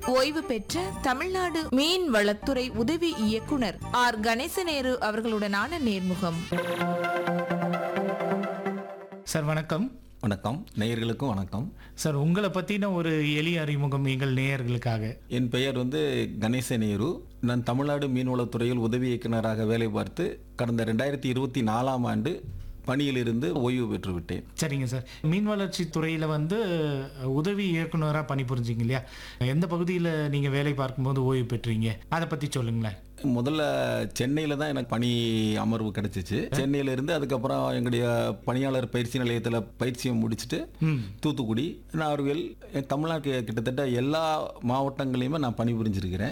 ஓய்வு பெற்ற தமிழ்நாடு மீன் வளத்துறை உதவி இயக்குனர் ஆர் கணேசநேரு அவர்களுடனான நேர்முகம் சார் வணக்கம் வணக்கம் நேயர்களுக்கும் வணக்கம் சார் உங்களை பற்றின ஒரு எளிய அறிமுகம் எங்கள் நேயர்களுக்காக என் பெயர் வந்து கணேச நேரு நான் தமிழ்நாடு மீன்வளத்துறையில் உதவி இயக்குனராக வேலை பார்த்து கடந்த ரெண்டாயிரத்தி இருபத்தி நாலாம் ஆண்டு பணியிலிருந்து ஓய்வு பெற்று விட்டேன் சரிங்க சார் மீன் வளர்ச்சி துறையில் வந்து உதவி இயக்குனராக பணிபுரிஞ்சிங்க இல்லையா எந்த பகுதியில் நீங்கள் வேலை பார்க்கும்போது ஓய்வு பெற்றீங்க அதை பற்றி சொல்லுங்களேன் முதல்ல சென்னையில் தான் எனக்கு பணி அமர்வு கிடைச்சிச்சு சென்னையில இருந்து அதுக்கப்புறம் எங்களுடைய பணியாளர் பயிற்சி நிலையத்தில் பயிற்சியை முடிச்சுட்டு ம் தூத்துக்குடி நார்வேல் தமிழ்நாட்டு கிட்டத்தட்ட எல்லா மாவட்டங்களையுமே நான் பணிபுரிஞ்சிருக்கிறேன்